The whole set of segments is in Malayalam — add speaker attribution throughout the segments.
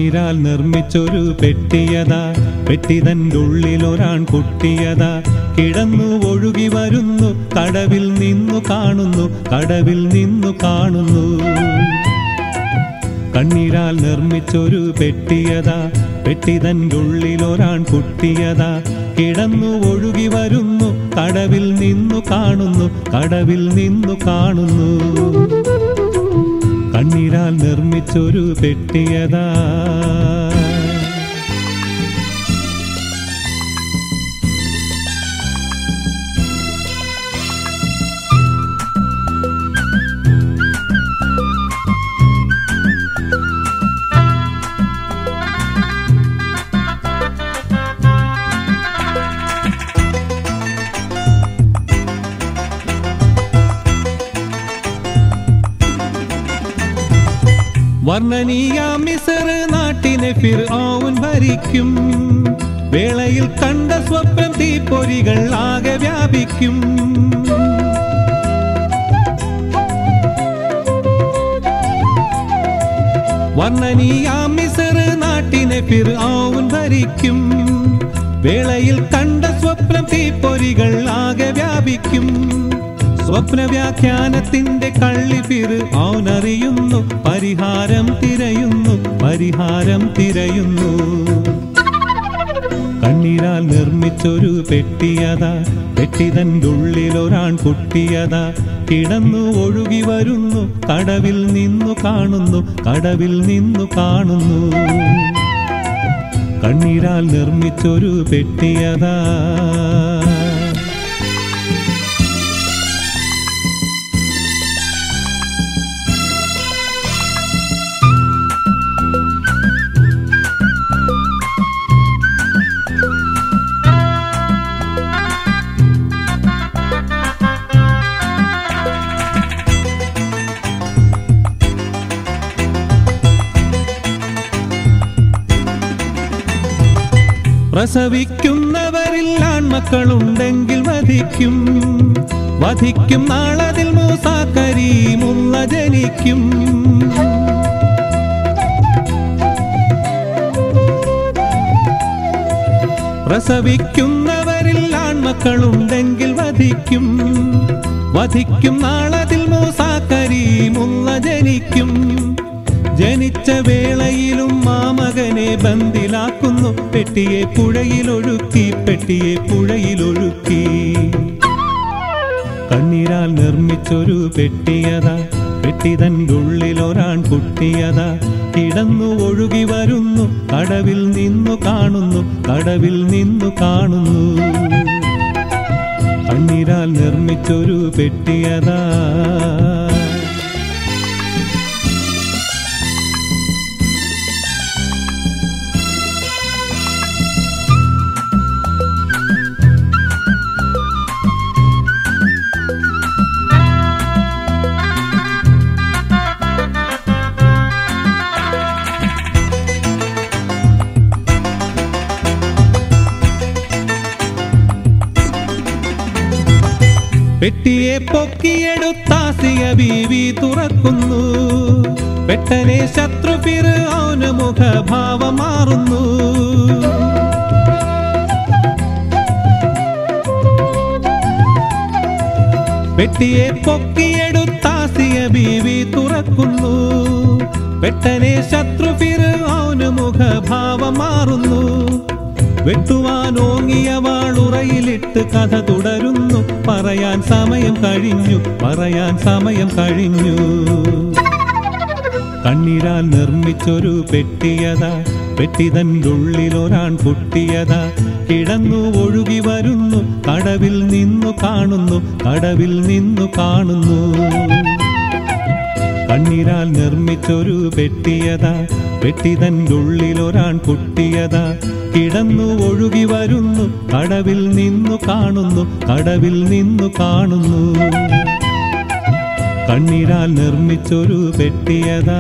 Speaker 1: കണ്ണീരാൽ നിർമ്മിച്ചൊരു പെട്ടിയതാ പെട്ടിതൻ്റെ ഉള്ളിലൊരാൺ കുട്ടിയതാ കിടന്നു ഒഴുകി വരുന്നു കടവിൽ നിന്നു കാണുന്നു കടവിൽ നിന്നു കാണുന്നു കണ്ണീരാൽ നിർമ്മിച്ചൊരു പെട്ടിയതാ പെട്ടിതൻ്റെ ഉള്ളിലൊരാൺ കുട്ടിയതാ കിടന്നു ഒഴുകി വരുന്നു കടവിൽ നിന്നു കാണുന്നു കടവിൽ നിന്നു കാണുന്നു കണ്ണീരാൽ നിർമ്മിച്ചൊരു പെട്ടിയതാ വർണ്ണനീയ മിസർ നാട്ടിനെ ഫിർ ഭരിക്കും വേളയിൽ കണ്ട സ്വപ്നം തീപ്പൊരികൾ ആകെ വ്യാപിക്കും വർണ്ണനീയ മിസർ നാട്ടിനെ ഫിർ ഭരിക്കും വേളയിൽ കണ്ട സ്വപ്നം തീപ്പൊരികൾ ആകെ വ്യാപിക്കും സ്വപ്ന വ്യാഖ്യാനത്തിന്റെ കള്ളിഫിർ അവനറിയുന്നു പരിഹാരം തിരയുന്നു പരിഹാരം തിരയുന്നു കണ്ണീരാൽ നിർമ്മിച്ചൊരു പെട്ടിയതാ പെട്ടിതൻ്റെ ഉള്ളിലൊരാൺ കുട്ടിയതാ കിടന്നു ഒഴുകി വരുന്നു കടവിൽ നിന്നു കാണുന്നു കടവിൽ നിന്നു കാണുന്നു കണ്ണീരാൽ നിർമ്മിച്ചൊരു പെട്ടിയതാ പ്രസവിക്കുന്നവരിൽ ആൺമക്കളുണ്ടെങ്കിൽ വധിക്കും വധിക്കും നാളതിൽ മൂസാക്കരീമുള്ള ജനിക്കും പ്രസവിക്കുന്നവരിൽ ആൺമക്കളുണ്ടെങ്കിൽ വധിക്കും വധിക്കും നാളതിൽ മൂസാക്കരീമുള്ള ജനിക്കും ജനിച്ച വേളയിലും മാമകനെ ബന്ദിലാക്കുന്നു പെട്ടിയെ പുഴയിലൊഴുക്കി പെട്ടിയെ പുഴയിലൊഴുക്കി കണ്ണീരാൽ നിർമ്മിച്ചൊരു പെട്ടിയതാ പെട്ടിതൻ്റെ ഉള്ളിലൊരാൺ കുട്ടിയതാ കിടന്നു ഒഴുകി വരുന്നു കടവിൽ നിന്നു കാണുന്നു കടവിൽ നിന്നു കാണുന്നു കണ്ണീരാൽ നിർമ്മിച്ചൊരു പെട്ടിയതാ പെട്ടിയെ പൊക്കിയെടുത്താസിയ ബീവി തുറക്കുന്നു പെട്ടനെ ശത്രു ഫിർഔന് മുഖഭാവം മാറുന്നു പെട്ടിയെ പൊക്കിയെടുത്താസിയ ബീവി തുറക്കുന്നു പെട്ടനെ ശത്രു ഫിർഔന് മുഖഭാവം മാറുന്നു വെട്ടുവാൻ ഓങ്ങിയ വാളുറയിലിട്ട് കഥ തുടരുന്നു പറയാൻ സമയം കഴിഞ്ഞു പറയാൻ സമയം കഴിഞ്ഞു കണ്ണീരാൽ നിർമ്മിച്ചൊരു പെട്ടിയതാ പെട്ടിതൻ്റെ ഉള്ളിലൊരാൺ കുട്ടിയതാ കിടന്നു ഒഴുകി വരുന്നു കടവിൽ നിന്നു കാണുന്നു കടവിൽ നിന്നു കാണുന്നു കണ്ണീരാൽ നിർമ്മിച്ചൊരു പെട്ടിയതാ പെട്ടിതൻ്റെ ഉള്ളിലൊരാൺ കുട്ടിയതാ കിടന്നു ഒഴുകി വരുന്നു കടവിൽ നിന്നു കാണുന്നു കടവിൽ നിന്നു കാണുന്നു കണ്ണീരാൽ നിർമ്മിച്ചൊരു പെട്ടിയതാ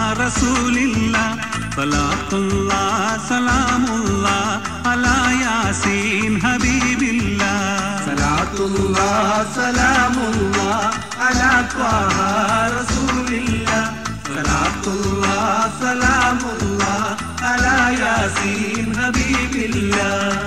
Speaker 1: റസൂലില്ല സലാത്തുള്ള സലാമുള്ള അലാ യാസീൻ ഹബീബില്ല
Speaker 2: സലാത്തുള്ള സലാമുള്ള അലാ ത്വാഹ റസൂലില്ല സലാത്തുള്ള സലാമുള്ള അലാ യാസീൻ ഹബീബില്ല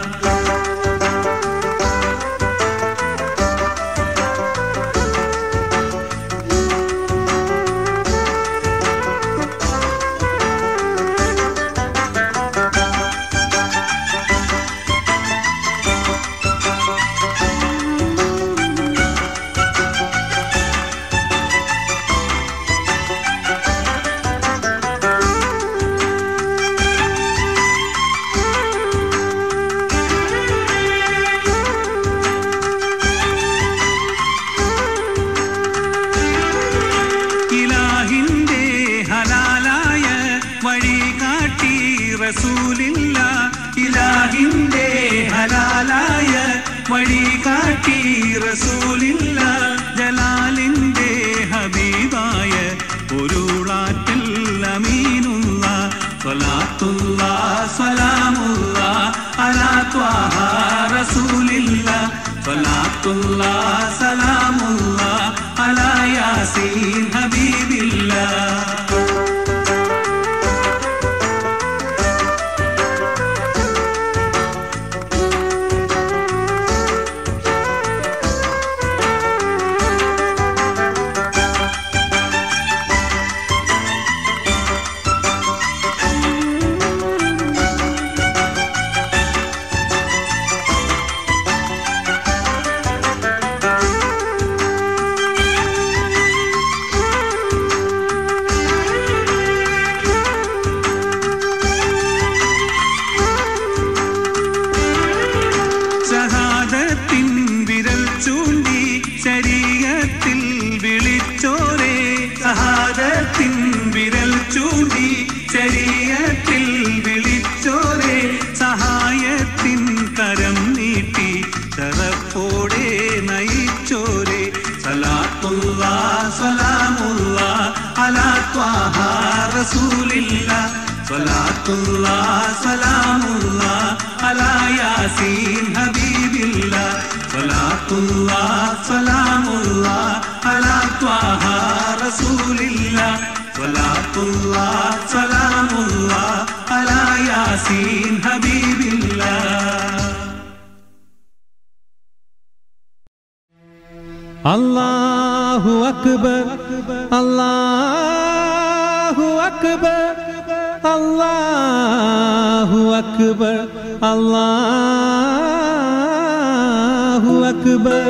Speaker 1: ഇലാഹിന്റെ ഹലാലായ വഴി കാട്ടി റസൂലില്ല ഇലാഹിന്റെ ഹലാലായ വഴി കാട്ടി റസൂലില്ല ജലാലിന്റെ ഹബീബായ ഒരുളാറ്റിൽ അമീനുള്ള സ്വലാത്തുള്ള സലാമുള്ള അലാ ത്വാഹ റസൂലില്ല സ്വലാത്തുള്ള സലാമുള്ള അലാ യാസീൻ ഹബീബില്ല ഷഹാദത്തിൻ വിരൽ ചൂണ്ടി ശരീരത്തിൽ വിളിച്ചോരേ ഷഹാദത്തിൻ വിരൽ ചൂണ്ടി ശരീരത്തിൽ വിളിച്ചോരേ സഹായത്തിൻ കരം നീട്ടി തറപ്പോടെ നയിച്ചോരേ സലാത്തുള്ള സലാമുള്ള അലാ ത്വാഹ റസൂലില്ല സലാത്തുള്ള സലാമുള്ള അലാ യാസീൻ ഹബീബില്ല സലാത്തുള്ള സലാമുള്ള അലാ ത്വാഹ റസൂലില്ല സലാത്തുള്ള സലാമുള്ള അലാ യാസീൻ ഹബീബില്ല അല്ലാഹു അക്ബർ അല്ലാഹു അക്ബർ അല്ലാഹു അക്ബർ അല്ലാഹു അക്ബർ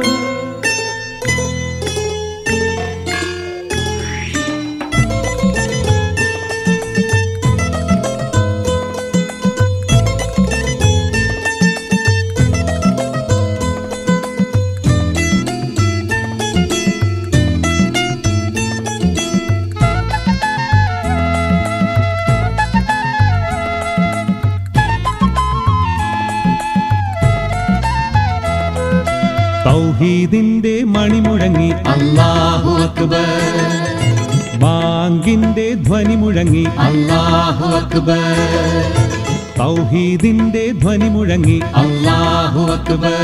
Speaker 1: തൗഹീദിന്റെ മണിമുഴങ്ങി
Speaker 2: അല്ലാഹു അക്ബർ
Speaker 1: ബാങ്കിന്റെ ധ്വനി മുഴങ്ങി
Speaker 2: അല്ലാഹു അക്ബർ
Speaker 1: തൗഹീദിന്റെ ധ്വനി മുഴങ്ങി
Speaker 2: അല്ലാഹു അക്ബർ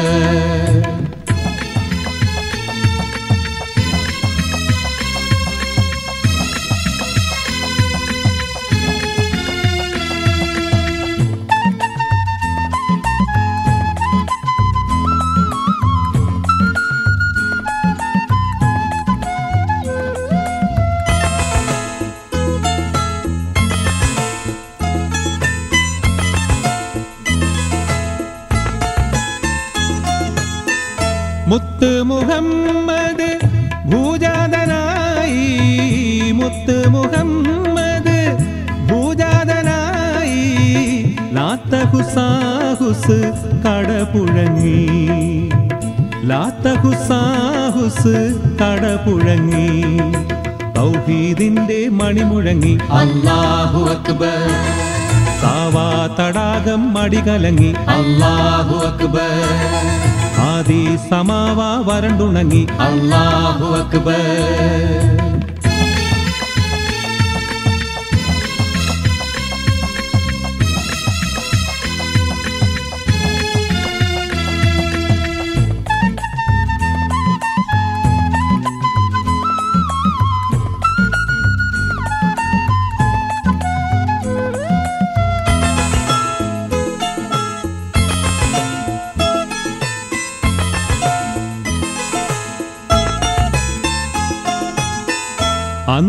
Speaker 1: മുത്ത് മുഹമ്മദ് ഭൂജാതനായി മുത്ത് മുഹമ്മദ് ഭൂജാതനായി ലാത്ത ഹുസാഹുസ് കടപുഴങ്ങി ലാത്ത ഹുസാഹുസ് കടപുഴങ്ങി തൗഹീദിന്റെ മണിമുഴങ്ങി
Speaker 2: അല്ലാഹു അക്ബർ
Speaker 1: സാവാ തടാകം മടികലങ്ങി
Speaker 2: അല്ലാഹു അക്ബർ
Speaker 1: ആദി സമാവ വരണ്ടുണങ്ങി
Speaker 2: അല്ലാഹു അക്ബർ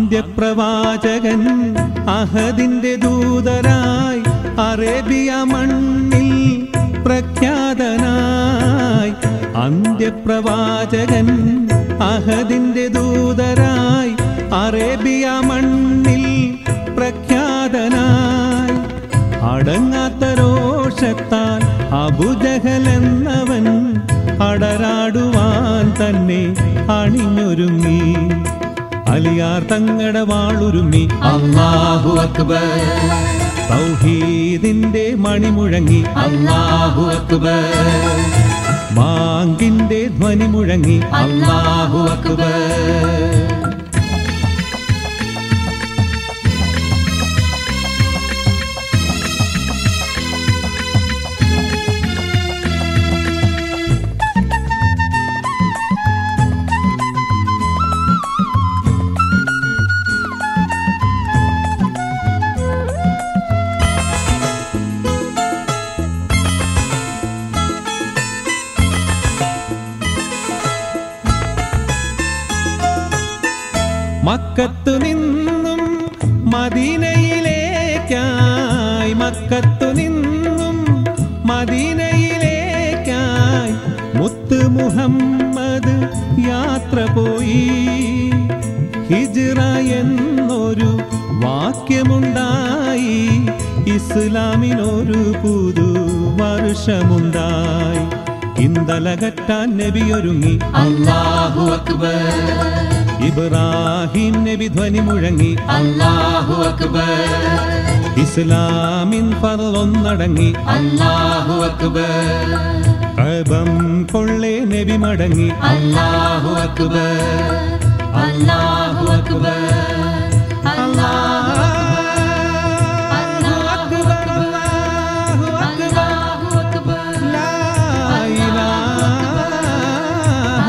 Speaker 1: അന്ത്യപ്രവാചകൻ അഹദിന്റെ ദൂതരായി അറേബ്യ മണ്ണിൽ പ്രഖ്യാതനായി അന്ത്യപ്രവാചകൻ അഹദിന്റെ ദൂതരായി അറേബ്യ മണ്ണിൽ പ്രഖ്യാതനായി അടങ്ങാത്ത രോഷത്താൽ അബുജഹൽ എന്നവൻ അടരാടുവാൻ തന്നെ അണിഞ്ഞൊരുങ്ങി അലിയാർ തങ്ങട വാളുരുമി
Speaker 2: അല്ലാഹു അക്ബർ
Speaker 1: തൗഹീദിന്റെ മണിമുഴങ്ങി
Speaker 2: അല്ലാഹു അക്ബർ
Speaker 1: ബാങ്കിന്റെ ധ്വനി മുഴങ്ങി
Speaker 2: അല്ലാഹു അക്ബർ
Speaker 1: മക്കത്തു നിന്നും മദീനയിലേക്കായി മക്കത്തു നിന്നും മദീനയിലേക്കായി മുത്ത് മുഹമ്മദ് യാത്ര പോയി ഹിജ്റ എന്നൊരു വാക്യമുണ്ടായി ഇസ്ലാമിനൊരു പുതു വർഷമുണ്ടായി ഇന്തലകറ്റാൻ നബിയൊരുങ്ങി
Speaker 2: അല്ലാഹു അക്ബർ
Speaker 1: ഇബ്രാഹിം നബി ധ്വനി മുഴങ്ങി
Speaker 2: അല്ലാഹു അക്ബർ
Speaker 1: ഇസ്ലാമിൻ പറന്നടങ്ങി
Speaker 2: അല്ലാഹു അക്ബർ
Speaker 1: കബം കൊള്ളേ നബി മടങ്ങി
Speaker 2: അല്ലാഹു അക്ബർ അല്ലാഹു അക്ബർ
Speaker 1: അല്ലാഹു അക്ബർ, അല്ലാഹു അക്ബർ. ലാ ഇലാഹ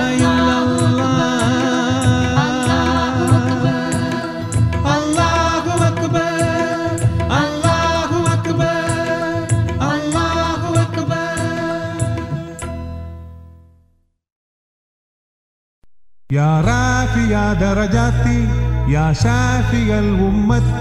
Speaker 1: ഇല്ലല്ലാഹ്. അല്ലാഹു അക്ബർ, അല്ലാഹു അക്ബർ, അല്ലാഹു അക്ബർ.
Speaker 3: يا رافع درجاتي يا شافي الأمة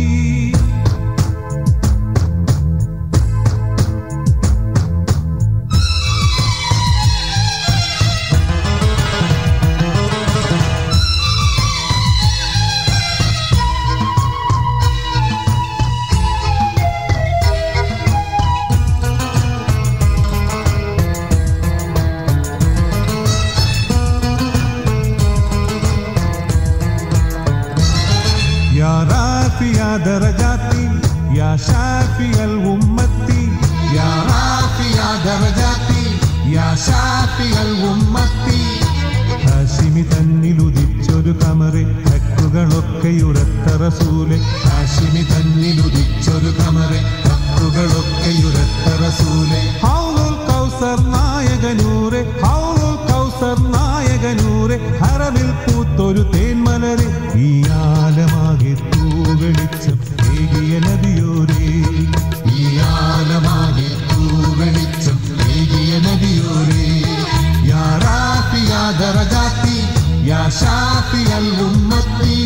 Speaker 3: يا رافع درجاتي يا شافي الأمة يا رافع درجاتي يا شافي الأمة ഹാഷിമി തന്നിലുദിച്ചൊരു കമറെ ഹക്കുകളൊക്കെയുരത്ത റസൂലെ ഹാഷിമി തന്നിലുദിച്ചൊരു കമറെ ഹക്കുകളൊക്കെയുരത്ത റസൂലെ ഹൗലുൽ കൗസർ നായകനൂറെ ഹൗലുൽ കൗസർ നായകനൂറെ ഹറമിൽ പൂത്തൊരു തേന്മലരെ ഈ ആലമാകെ തൂവെളിച്ചം ഏകിയ നദിയോരേ ഈ ആലമാകെ തൂവെളിച്ചം ഏകിയ നദിയോരേ യാ റാഫിയ ദറജാത്തി യാ ഷാഫിയൽ ഉമ്മത്തി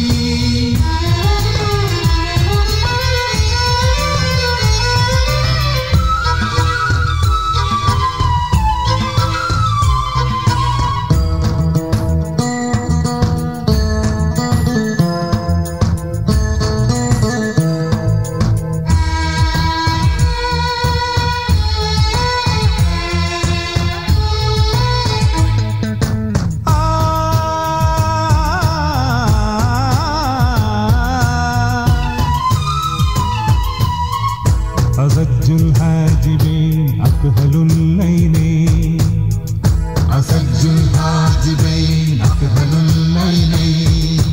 Speaker 3: أزج الحاجبين أكهل الليلين أزج الحاجبين أكهل الليلين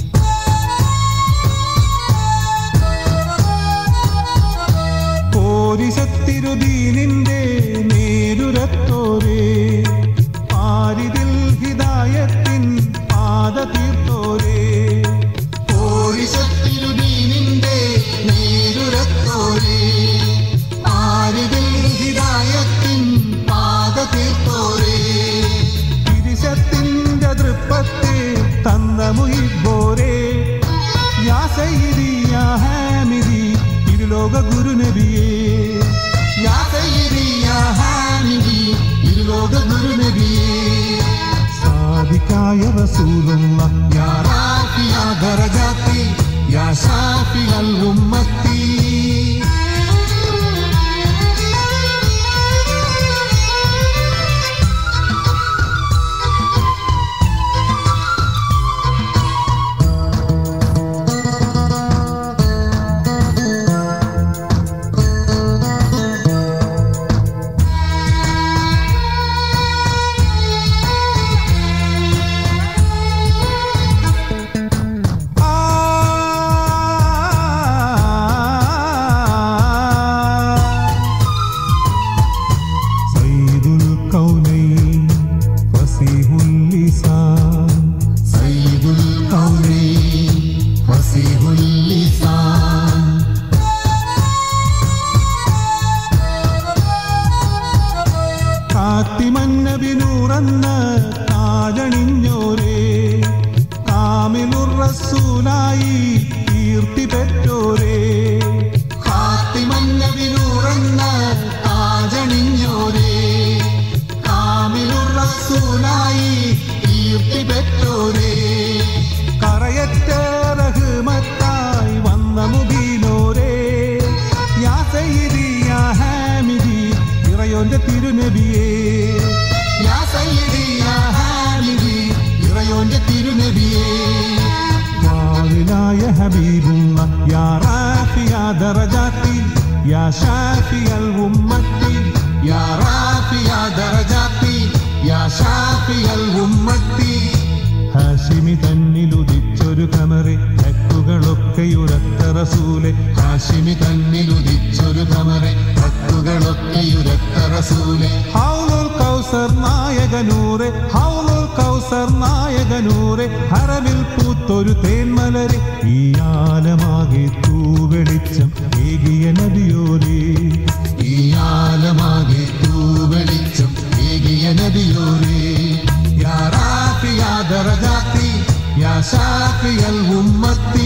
Speaker 3: പോരിശത്തിരുദീനിന്റെ നേരുരത്തോരേ പാരിതിൽ ഹിദായത്തിൻ പാത തീർത്തോരേ പോരിശത്തിരുദീനിന്റെ നേരുരത്തോരേ പാരിതിൽ ഹിദായത്തിൻ പാത തീർത്തോരേ തിരിശത്തിന്റെ തൃപ്പത്തെ തന്ന മുയിബോരേ ഇരുലോക ഗുരുനബിയേ യാ സയ്യിദി യാ ഹാമിദി ഇരുലോക ഗുരുനബിയേ സാദിക്കായ റസൂലുള്ള യാ റാഫിയ ദറജാത്തി യാ ഷാഫിയൽ ഉമ്മത്തി سيد الكونين فصيح اللسان سيد الكونين فصيح اللسان കാത്തിമന്നബിനൂറന്ന കാലണിഞ്ഞോരേ കാമിലുർ റസൂലായി കീർത്തി പെറ്റോരേ കാത്തിമന്നബിനൂറന്ന കാലണിഞ്ഞോരേ കാമിലുർ റസൂലായി കീർത്തി പെറ്റോരേ കറയറ്റ റഹ്മത്തായി വന്ന മുബീനോരേ യാ സയ്യിദി യാ ഹാമിദി ഇറയോന്റെ തിരുനബിയേ യാ സയ്യിദി യാ ഹാമിദി ഇറയോന്റെ തിരുനബിയേ വാവിലായ ഹബീബുള്ള യാ റാഫിയ ദറജാത്തി യാ ഷാഫിയൽ ഉമ്മത്തി യാ റാഫിയ ദറജാത്തി യാ ഷാഫിയൽ ഉമ്മത്തി ഹാഷിമി തന്നിലുദിച്ചൊരു കമറി ഹക്കുകളൊക്കെയുരത്ത റസൂലെ ഹാഷിമി തന്നിലുദിച്ചൊരു കമറി ഹക്കുകളൊക്കെയുരത്ത റസൂലെ ഹൗലുൽ കൗസർ നായകനൂറെ ഹൗലുൽ കൗസർ നായകനൂറെ ഹറമിൽ പൂത്തൊരു തേന്മലരെ ഈ ആലമാകെ തൂവെളിച്ചം ഏകിയ നദിയോരേ ഈ ആലമാകെ തൂവെളിച്ചം ഏകിയ നദിയോരേ യാ റാഫി യാ ദറജാത്തി യാ ഷാഫിയൽ ഉമ്മത്തി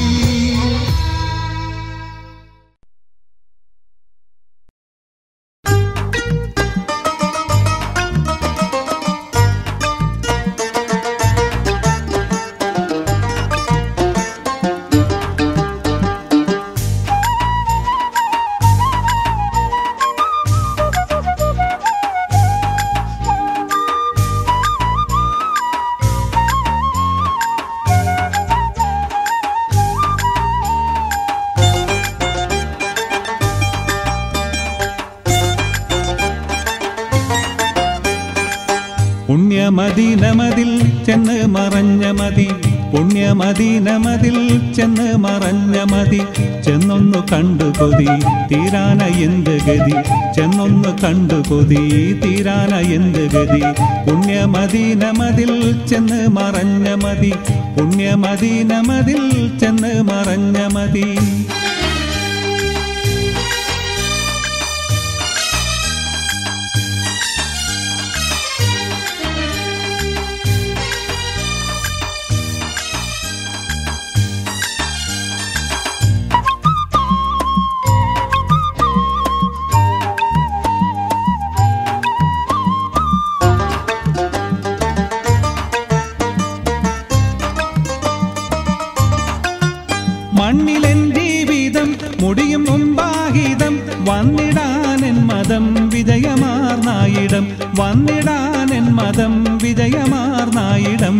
Speaker 4: പുണ്യമദീനമതിൽ ചെന്ന് മറഞ്ഞ മതി പുണ്യമദീനമതിൽ ചെന്ന് മറഞ്ഞ മതി ചെന്നൊന്നു കണ്ടു കൊതി തീരാന എന്ത് ഗതി ചെന്നൊന്നു കണ്ടു കൊതി തീരാന എന്ത് ഗതി പുണ്യമദീനമതിൽ ചെന്ന് മറഞ്ഞ മതി പുണ്യമദീനമതിൽ ചെന്ന് മറഞ്ഞ മതി മണ്ണിലെൻ ജീവിതം മുടിയും മുമ്പാഹിതം വന്നിടാനെൻ മതം വിജയമാർന്നായിടം വന്നിടാനെൻ മതം വിജയമാർന്നായിടം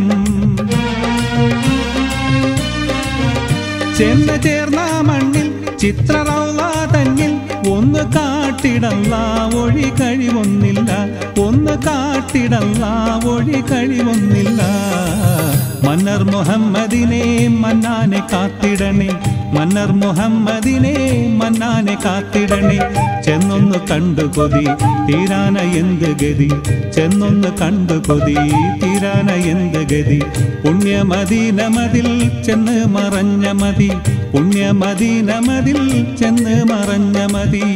Speaker 4: ചെന്ന് ചേർന്ന മണ്ണിൽ ചിത്രറൗള തന്നിൽ ഒന്ന് കാട്ടിടല്ല ഒഴി കഴിവൊന്നില്ല ഒന്ന് കാട്ടിടല്ല ഒഴി കഴിവൊന്നില്ല മന്നർ മുഹമ്മദിനെ മന്നാനെ കാത്തിടണേ മന്നർ മുഹമ്മദിനെ മന്നാനെ കാത്തിടണേ ചെന്നൊന്ന് കണ്ടു കൊതി തീരാന എന്ത് ഗതി ചെന്നൊന്ന് കണ്ടു കൊതി തീരാന എന്ത് ഗതി പുണ്യമദീനമതിൽ ചെന്ന് മറഞ്ഞ മതി പുണ്യമദീനമതിൽ ചെന്ന് മറഞ്ഞ മതി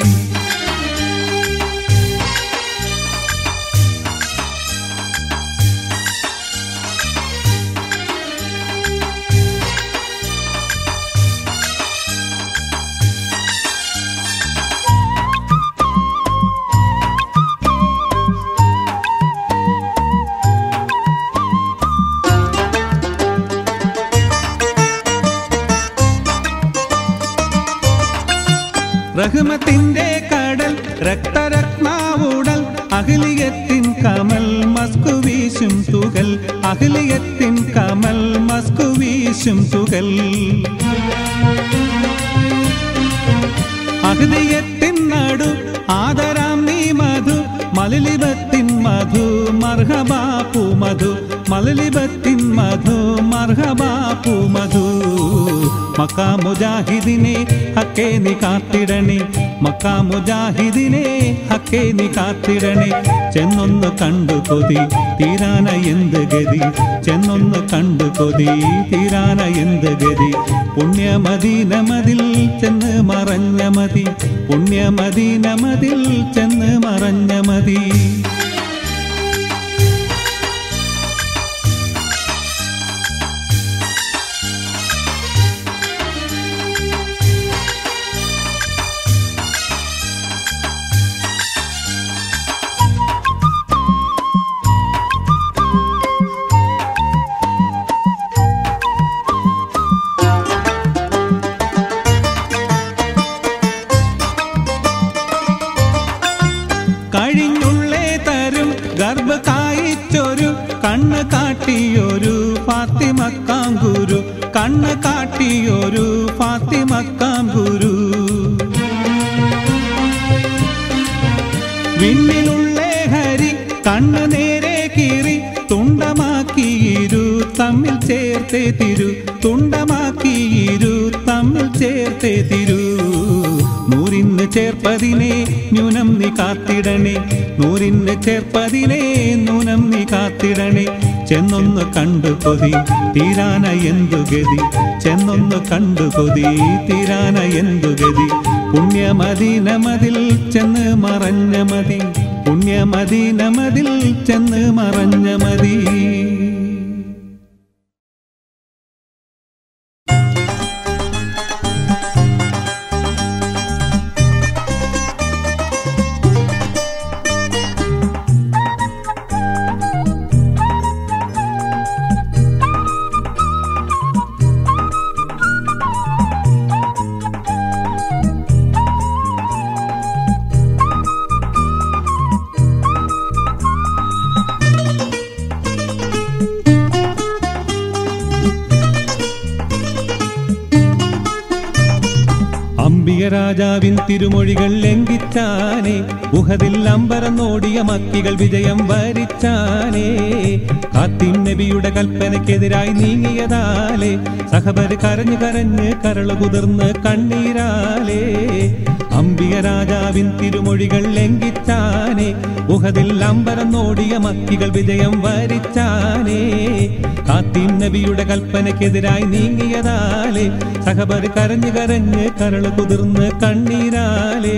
Speaker 4: റഹ്മത്തിന്റെ കടൽ രക്തരത്നാവുടൽ അഖിലിയത്തിൻ കമൽ മസ്കു വീശും തുകൽ അഖിലിയത്തിൻ കമൽ മസ്കു വീശും തുകൽ അഹൃദയത്തിൻ നടു ആദരാം നീ മധു മലലിബത്തിൻ മധു മർഹബാപ്പു മധു മലലിബത്തിൻ മധു മർഹബാപ്പു മധു മക്കാ മുജാഹിദിനെ ഹക്കേ നീ കാത്തിടണേ മക്കാ മുജാഹിദിനെ ഹക്കേ നീ കാത്തിടണേ ചെന്നൊന്ന് കണ്ടു കൊതി തീരാന എന്ത് ഗതി ചെന്നൊന്ന് കണ്ടു കൊതി തീരാന എന്ത് ഗതി പുണ്യമദീനമതിൽ ചെന്ന് മറഞ്ഞ മതി പുണ്യമദീനമതിൽ ചെന്ന് മറഞ്ഞ മതി കഴിഞ്ഞുള്ളേ തരും ഗർഭ കായിച്ചൊരു കണ്ണ് കാട്ടിയൊരു ഫാത്തിമക്കാം ഗുരു കണ്ണ് കാട്ടിയൊരു ഫാത്തിമക്കാം ഗുരു വിണ്ണിലുള്ളേ ഹരി കണ്ണ് നേരെ കീറി തുണ്ടമാക്കിയിരു തമ്മിൽ ചേർത്തേ തിരു തുണ്ടമാക്കിയിരു തമ്മിൽ ചേർത്തേ തിരു നൂറിന് ചേർപ്പതിനെ ന്യൂനം നീ കാത്തിടണേ നൂറിന് ചേർപ്പതിനെ നൂനം നീ കാത്തിടണേ ചെന്നൊന്ന് കണ്ടു കൊതി തീരാന എന്തു ഗതി ചെന്നൊന്ന് കണ്ടു കൊതി തീരാന എന്തു ഗതി പുണ്യമദീനമതിൽ ചെന്ന് മറഞ്ഞ മതി പുണ്യമദീനമതിൽ ചെന്ന് മറഞ്ഞ മതി അംബിക രാജാവിൻ തിരുമൊഴികൾ ലംഘിച്ചാനേ ഉഹതിൽ അമ്പരന്നോടിയ മക്കികൾ വിജയം വരിച്ചാനേ കാത്തിൻ നബിയുടെ കൽപ്പനയ്ക്കെതിരായി നീങ്ങിയതാലേ സഹബര് കരഞ്ഞു കരഞ്ഞ് കരള് കുതിർന്ന് കണ്ണീരാലേ അംബിക രാജാവിൻ തിരുമൊഴികൾ ലംഘിച്ചാനേ ഉഹതിൽ അമ്പരന്നോടിയ മക്കികൾ വിജയം വരിച്ചാനേ കാത്തിൻ നബിയുടെ കൽപ്പനയ്ക്കെതിരായി നീങ്ങിയതാലേ സഹബർ കരഞ്ഞു കരഞ്ഞ് കരള് കുതിർന്ന് കണ്ണീരാലേ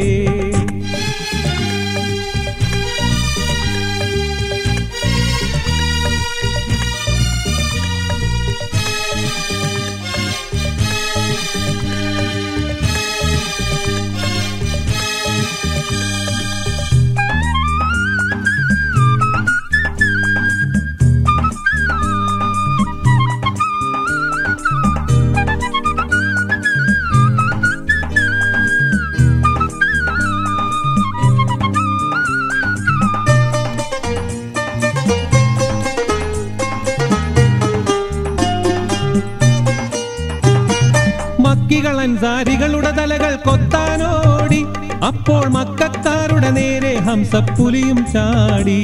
Speaker 4: മക്കികൾ അൻസാരികളുടെ തലകൾ കൊത്താനോടി അപ്പോൾ മക്കാരുടെ നേരെ ഹംസപ്പുലിയും ചാടി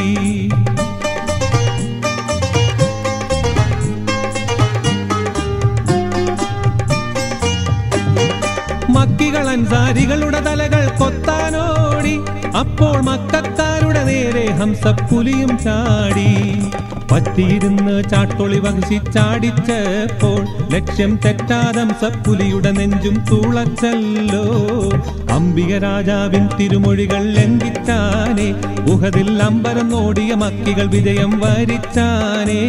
Speaker 4: മക്കികൾ അൻസാരികളുടെ തലകൾ കൊത്താനോടി അപ്പോൾ മക്കാരുടെ നേരെ ഹംസപ്പുലിയും ചാടി പറ്റിയിരുന്ന് ചാട്ടൊളി വഹിച്ച് ചാടിച്ചപ്പോൾ ലക്ഷ്യം തെറ്റാതം സപ്പുലിയുടെ നെഞ്ചും തുളച്ചല്ലോ അംബിക രാജാവിൻ തിരുമൊഴികൾ ലംഘിച്ചാനേ ഉഹതിൽ അമ്പരം നോടിയ മക്കികൾ വിജയം വരിച്ചാനേ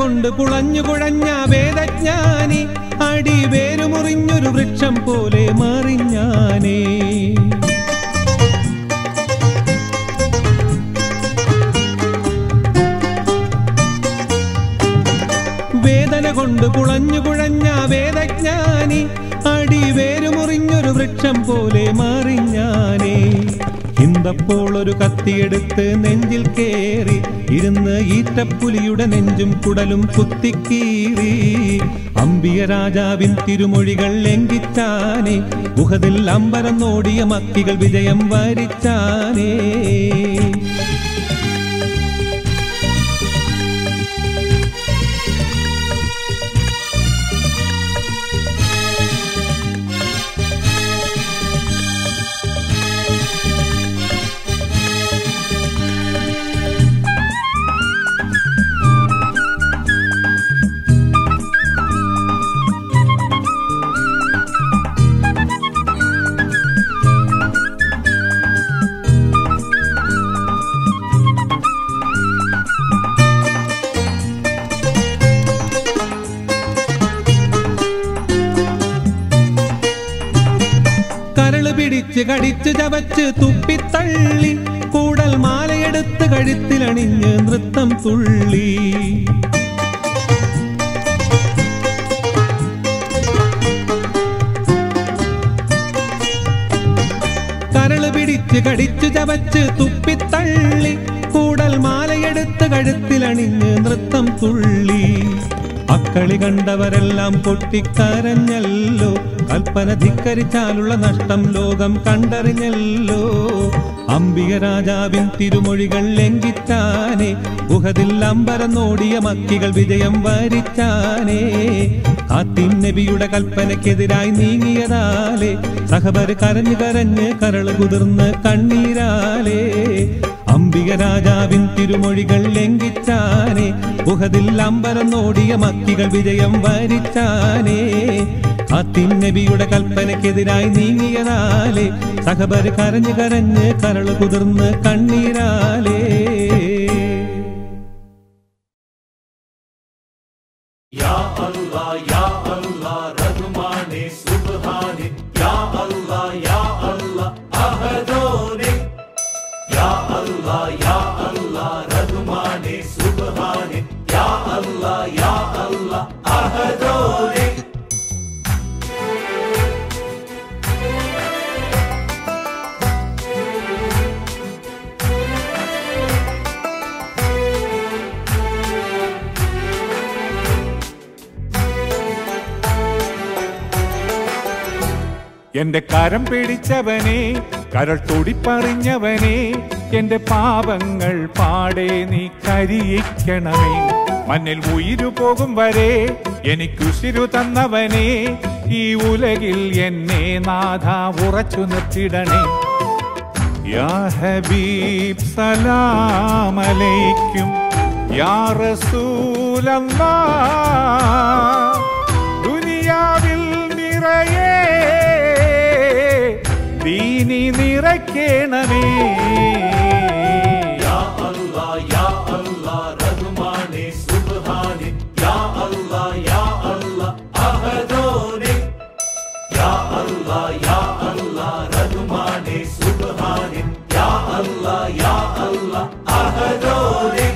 Speaker 4: കൊണ്ട് കുളഞ്ഞു കുഴഞ്ഞ വേദജ്ഞാനി അടി വേരുമുറിഞ്ഞൊരു വൃക്ഷം പോലെ മറിഞ്ഞാനേ വേദന കൊണ്ട് കുളഞ്ഞു കുഴഞ്ഞ വേദജ്ഞാനി അടി വേരുമുറിഞ്ഞൊരു വൃക്ഷം പോലെ മറിഞ്ഞാനേ ഇന്തപ്പോൾ ഒരു കത്തിയെടുത്ത് നെഞ്ചിൽ കേറി ഇരുന്ന് ഈറ്റപ്പുലിയുടെ നെഞ്ചും കുടലും കുത്തിക്കീറി അമ്പിയ രാജാവിൻ തിരുമൊഴികൾ ലംഘിച്ചാനേ ഗുഹതിൽ അമ്പരം നോടിയ മക്കികൾ വിജയം വരിച്ചാനേ കരള് പിടിച്ച് കടിച്ചു ചവച്ച് തുപ്പിത്തള്ളി കൂടൽ മാലയെടുത്ത് കഴുത്തിലണിഞ്ഞ് നൃത്തം തുള്ളി കരള് പിടിച്ച് കടിച്ചു ചവച്ച് തുപ്പിത്തള്ളി കൂടൽ മാലയെടുത്ത് കഴുത്തിലണിഞ്ഞ് നൃത്തം തുള്ളി അക്കളി കണ്ടവരെല്ലാം പൊട്ടിക്കരഞ്ഞല്ലോ കൽപ്പന ധിക്കരിച്ചാലുള്ള നഷ്ടം ലോകം കണ്ടറിഞ്ഞല്ലോ അംബിക രാജാവിൻ തിരുമൊഴികൾ ലംഘിച്ചാനേ ഗുഹതിൽ അമ്പരം നോടിയ മക്കികൾ വിജയം വരിച്ചാനേ കാത്തിൻ നബിയുടെ കൽപ്പനയ്ക്കെതിരായി നീങ്ങിയതാലേ സഹബർ കരഞ്ഞു കരഞ്ഞ് കരള് കുതിർന്ന് കണ്ണീരാലേ അംബിക രാജാവിൻ തിരുമൊഴികൾ ലംഘിച്ചാനേ ഗുഹതിൽ അമ്പരം നോടിയ മക്കികൾ വിജയം വരിച്ചാനേ കാത്തിൻ നബിയുടെ കൽപ്പനയ്ക്കെതിരായി നീങ്ങിയതാലേ സഹബർ കരഞ്ഞു കരഞ്ഞ് കരള് കുതിർന്ന് കണ്ണീരാലേ
Speaker 2: या अल्लाह या अल्लाह रहमाने सुबहाने या अल्लाह या अल्लाह अहदोने या अल्लाह या अल्लाह रहमाने सुबहाने या अल्लाह या अल्लाह अहदोने
Speaker 5: എന്റെ കരം പിടിച്ചവനെ കരൾ തുടിപ്പറിഞ്ഞവനെ എന്റെ പാപങ്ങൾ പാടെ നീ കരിയിക്കണമേ മണ്ണിൽ ഉയിരു പോകും വരെ എനിക്കുശിരു തന്നവനെ ഈ ഉലകിൽ എന്നെ നാഥ ഉറച്ചു നിർത്തിടണേ യാ ഹബീബ് സലാമലൈക്കും യാ റസൂലല്ലാ ദുനിയാവിൽ നിറയെ ദീനി നിറയ്ക്കണമേ
Speaker 2: या अल्लाह या अल्लाह रहमाने सुबहाने या अल्लाह या अल्लाह अहदोने या अल्लाह या अल्लाह रहमाने सुबहाने या अल्लाह या अल्लाह अहदोने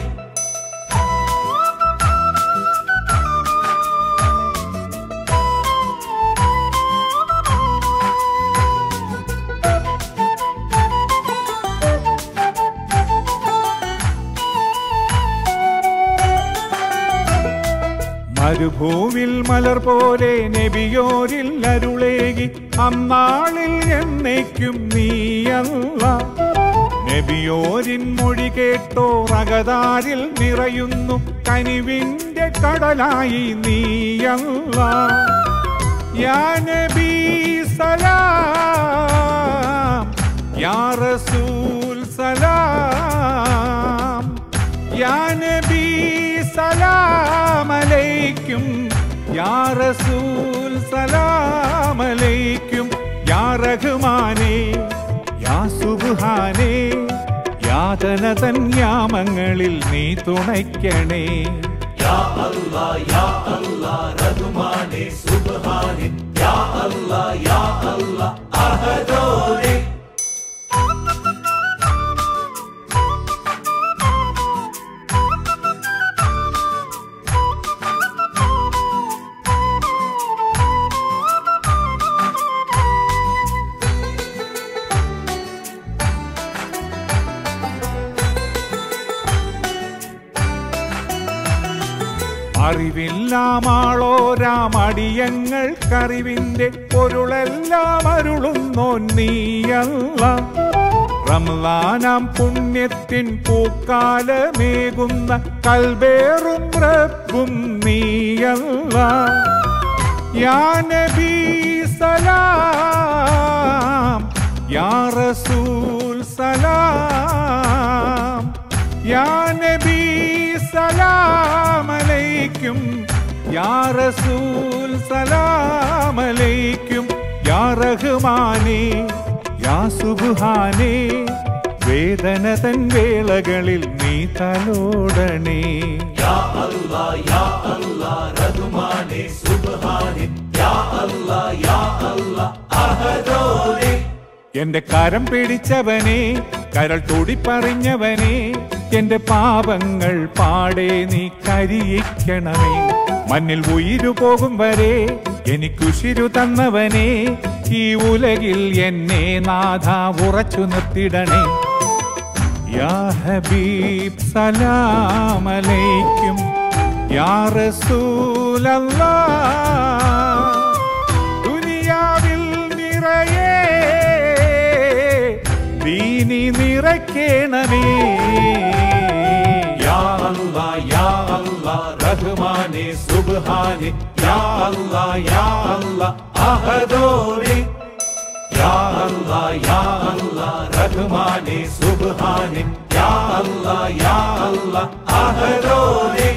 Speaker 5: മരുഭൂവിൽ മലർ പോലെ നബിയോരിൽ അരുളേകി അന്നാളിൽ എന്നേക്കും നീയല്ല നബിയോരിൻ മൊഴി കേട്ടോ റകതാരിൽ നിറയുന്നു കനിവിന്റെ കടലായി നീയല്ല യാ നബി സലാം യാ റസൂൽ സലാം യാ നബി സലാം അലൈക്കും യാ റസൂൽ സലാം അലൈക്കും യാ റഹ്മാനേ യാ സുബ്ഹാനേ യാതന തൻ യാമങ്ങളിൽ നീ തുണയ്ക്കണേ
Speaker 2: യാ അല്ലാ യാ അല്ലാ റഹ്മാനെ സുബ്ഹാനെ യാ അല്ലാ യാ അല്ലാ അഹദോനെ
Speaker 5: അറിവില്ലാമാളോരാമടിയങ്ങൾക്കറിവിന്റെ പൊരുളെല്ലാം അരുളുന്നോ നീയല്ല റംലാനാം പുണ്യത്തിൻ പൂക്കാലമേകുന്ന കൽബേറും റബ്ബും നീയല്ല യാ നബി സലാം യാ റസൂൽ സലാം യാ നബി സലാം അലൈക്കും യാ റസൂൽ സലാം അലൈക്കും യാ റഹ്മാനേ യാ സുബ്ഹാനേ വേദന തൻ വേളകളിൽ നീ തലോടണേ
Speaker 2: യാ അല്ലാ യാ അല്ലാ റഹ്മാനെ സുബ്ഹാനെ യാ അല്ലാ യാ അല്ലാ അഹദോനെ
Speaker 5: എന്റെ കരം പിടിച്ചവനെ കരൾ തുടിപ്പറിഞ്ഞവനെ എന്റെ പാപങ്ങൾ പാടെ നീ കരിയിക്കണമേ മണ്ണിൽ ഉയിരു പോകും വരെ എനിക്കുശിരു തന്നവനെ ഈ ഉലകിൽ എന്നെ നാഥ ഉറച്ചു നിർത്തിടണേ യാ ഹബീബ് സലാമലൈക്കും യാ റസൂലല്ലാ ദുനിയാവിൽ നിറയെ ദീനി നിറയ്ക്കണമേ
Speaker 2: യാ അല്ലാ യാ അല്ലാ റഹ്മാനെ സുബ്ഹാനെ യാ അല്ലാ യാ അല്ലാ അഹദോനെ യാ അല്ലാ യാ അല്ലാ റഹ്മാനെ സുബ്ഹാനെ യാ അല്ലാ യാ അല്ലാ അഹദോനെ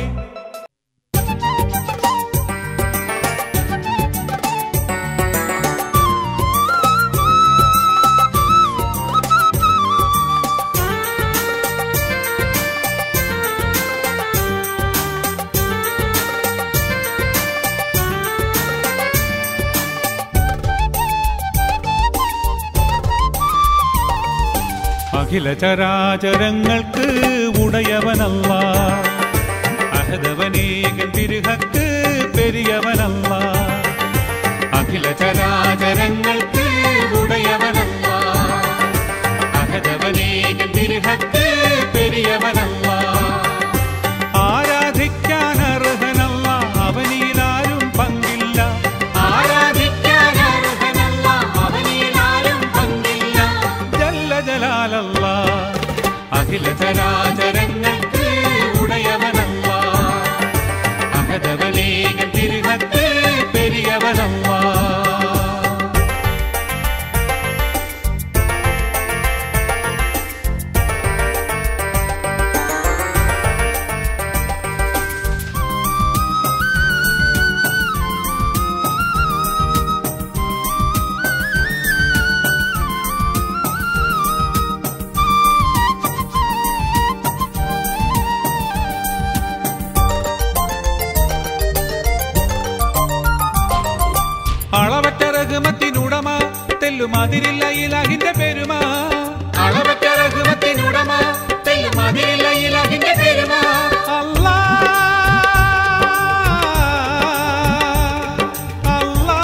Speaker 4: അഖില ചരാചരങ്ങൾക്ക് ഉടയവനല്ല അഹദവനേകൻ തിരുഹക്ക് പെരിയവനല്ല അഖില ചരാചരങ്ങൾക്ക് ഉടയവനല്ല അഹദവനേകൻ തിരുഹക്ക് പെരിയവനല്ല ആരാധിക്കാൻ അർഹനല്ല അവനിലാരും പങ്കില്ല
Speaker 6: ആരാധിക്കാൻ അർഹനല്ല അവനിലാരും പങ്കില്ല
Speaker 4: ജല്ല ജലാലല്ല അഖില ചരാചരങ്ങൾക്ക് ഉടയവനല്ല അഹദവനേകൻ തിരുഹത്ത് പെരിയവനല്ല അളവറ്റ രഘുമത്തിനുടമ തെല്ലും അതിരില്ല ഇലാഹിന്റെ പെരുമ
Speaker 6: അളവറ്റ രഘുമത്തിനുടമ തെല്ലും അതിരില്ല ഇലഹിന്റെ പെരുമ
Speaker 4: അല്ലാ അല്ലാ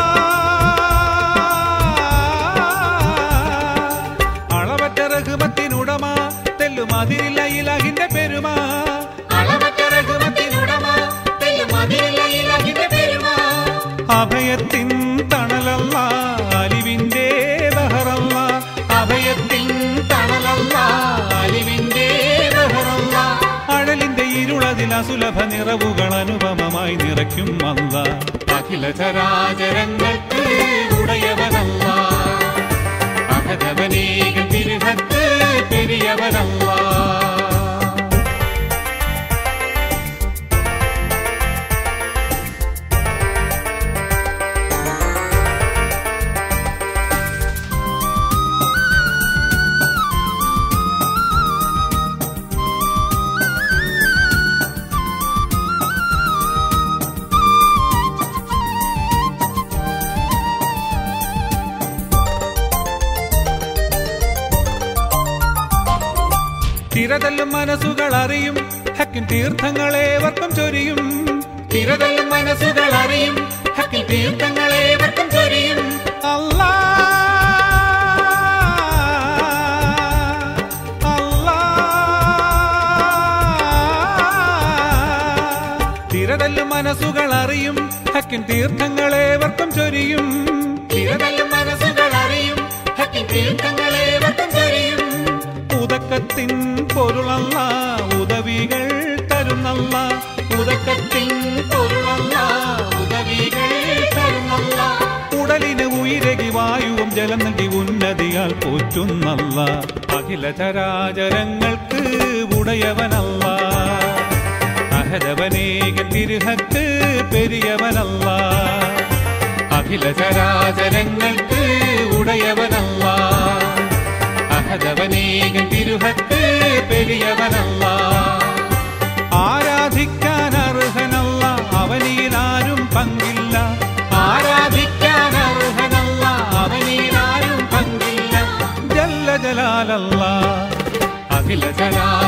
Speaker 4: അളവറ്റ രഘുമത്തിനുടമ തെല്ലും അതിരില്ല ഇലാഹിന്റെ പെരുമ
Speaker 6: അളവറ്റ രഘുമത്തിനുടമ തെല്ലും അതിരില്ല ഇലഹിന്റെ പെരുമ
Speaker 4: അഭയത്തിൻ തണലല്ല അലിവിന്റെ ബഹറല്ല
Speaker 6: അഭയത്തിൻ തണലല്ല അലിവിന്റെ ബഹറല്ല
Speaker 4: അഴലിന്റെ ഇരുളതിൽ അസുലഭ നിറവുകൾ അനുപമമായി നിറയ്ക്കും അല്ല അഖില ചരാചരങ്ങൾക്ക് ഉടയവനല്ല അഹദവനേകൻ തിരുഹത്ത് പെരിയവനല്ല തിരതല്ലും മനസ്സുകൾ അറിയും ഹക്കിൻ തീർത്ഥങ്ങളേവർക്കും ചൊരിയും തിരതല്ലും മനസ്സുകൾ അറിയും ഹക്കിൻ തീർത്ഥങ്ങളേവർക്കും ചൊരിയും അല്ലാ അല്ലാ തിരതല്ലും മനസ്സുകൾ അറിയും ഹക്കിൻ തീർത്ഥങ്ങളേവർക്കും ചൊരിയും തിരതല്ലും മനസ്സുകൾ അറിയും ഹക്കിൻ തീർത്ഥങ്ങളേവർക്കും ചൊരിയും ഉദക്കത്തിൻ പൊരുളല്ല ഉദവികൾ തരുന്നല്ല ഉദക്കത്തിൻ പൊരുളല്ല ഉദവികൾ തരുന്നല്ല ഉടലിന് ഉയരകി വായുവും ജലം നൽകി ഉന്നതിയാൽ പോറ്റുന്നല്ല അഖില ചരാചരങ്ങൾക്ക് ഉടയവനല്ല അഹദവനേക തിരുഹത്ത് പെരിയവനല്ല അഖില ചരാചരങ്ങൾക്ക് ഉടയവനല്ല അഹദവനേക തിരുഹത്ത് പെരിയവനല്ല ആരാധിക്കാൻ അർഹനല്ല അവനിൽ ആരും പങ്കില്ല ആരാധിക്കാൻ അർഹനല്ല അവനിൽ ആരും പങ്കില്ല ജല്ല ജലാലല്ല അഖില ജലാ